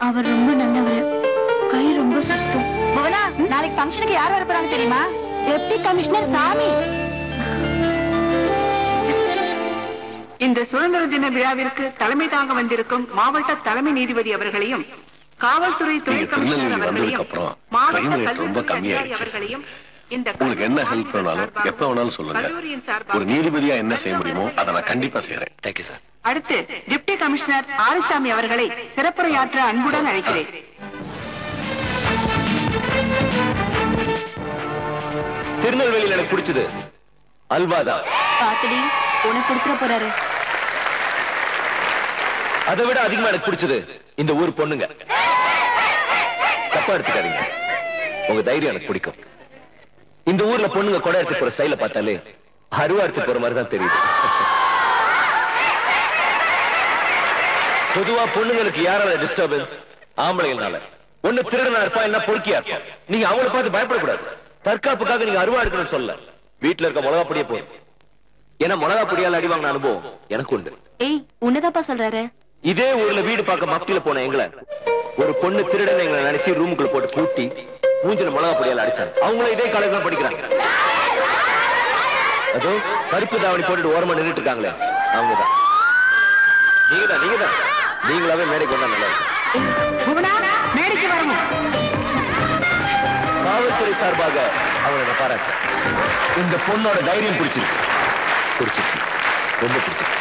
அவர் ரொம்ப நல்லவர் கை ரொம்ப சுத்தம் புவனா நாளைக்கு ஃபங்க்ஷனுக்கு யார் வர போறாங்க தெரியுமா டெப்டி கமிஷனர் சாமி இந்த சுதந்திர தின விழாவிற்கு தலைமை தாங்க வந்திருக்கும் மாவட்ட தலைமை நீதிபதி அவர்களையும் காவல்துறை துணை நீங்க கமிஷனர் திருநெல்வேலி அவர்களையும் வந்ததுக்கு அப்புறம் மாவட்ட crime rate ரொம்ப கல்வித்துறை அதிகாரி கம்மியாயிடுச்சு. அவர்களையும் இந்த உங்களுக்கு என்ன கல்லூரி ஹெல்ப் வேணாலும் சார்பாகவும், எப்ப வேணாலும் சொல்லுங்க கல்லூரியின் சார்பாகவும் ஒரு நீதிபதியா என்ன செய்ய முடியுமோ அதை நான் கண்டிப்பா செய்யறேன் தேங்க்யூ சார் அடுத்து டிப்டி கமிஷனர் ஆறுசாமி அவர்களை சிறப்புரையாற்ற அன்புடன் அழைக்கிறேன் திருநெல்வேலியில் எனக்கு பிடிச்சது அல்வாதான் பாத்துடி உனக்கு கொடுத்துட போறாரு அதை விட அதிகமா எனக்கு பிடிச்சது இந்த ஊர் பொண்ணுங்க தப்பா எடுத்துக்காதீங்க உங்க தைரியம் எனக்கு பிடிக்கும் இந்த ஊர்ல பொண்ணுங்க கொடை எடுத்து போற ஸ்டைல பார்த்தாலே அருவா எடுத்து போற மாதிரி தான் தெரியுது பொதுவா பொண்ணுங்களுக்கு யாரால டிஸ்டர்பன்ஸ் ஆம்பளைங்கனால ஒண்ணு திருடனா இருப்பா என்ன பொறுக்கியா இருப்பான் நீங்க அவங்கள பார்த்து பயப்படக்கூடாது தற்காப்புக்காக நீங்க அருவா எடுக்கணும்னு சொல்ல வீட்டுல இருக்க மிளகா பொடியே போதும் ஏன்னா மிளகா பொடியால் அடி வாங்கின அனுபவம் எனக்கு உண்டு ஏய் உன்னதாப்பா சொல்றாரு இதே ஊர்ல வீடு பார்க்க மப்டியில போன எங்களை ஒரு பொண்ணு திருடன் எங்களை நினைச்சு ரூமுக்குள்ள போட்டு கூட்டி மூஞ்சில மிளகா பொடியால அடிச்சாங்க அவங்களும் இதே காலேஜ் தான் படிக்கிறாங்க அதோ கருப்பு தாவணி போட்டுட்டு ஓரமா நின்னுட்டு இருக்காங்களே அவங்கதான் நீங்கதான் நீங்கதான் நீங்களாவே மேடைக்கு வந்தா நல்லா இருக்கும் புவனா மேடைக்கு வரணும் காவல்துறை சார்பாக அவங்களை நான் பாராட்டேன் இந்த பொண்ணோட தைரியம் பிடிச்சிருக்கு பிடிச்சிருக்கு ரொம்ப பிடிச்சிருக்கு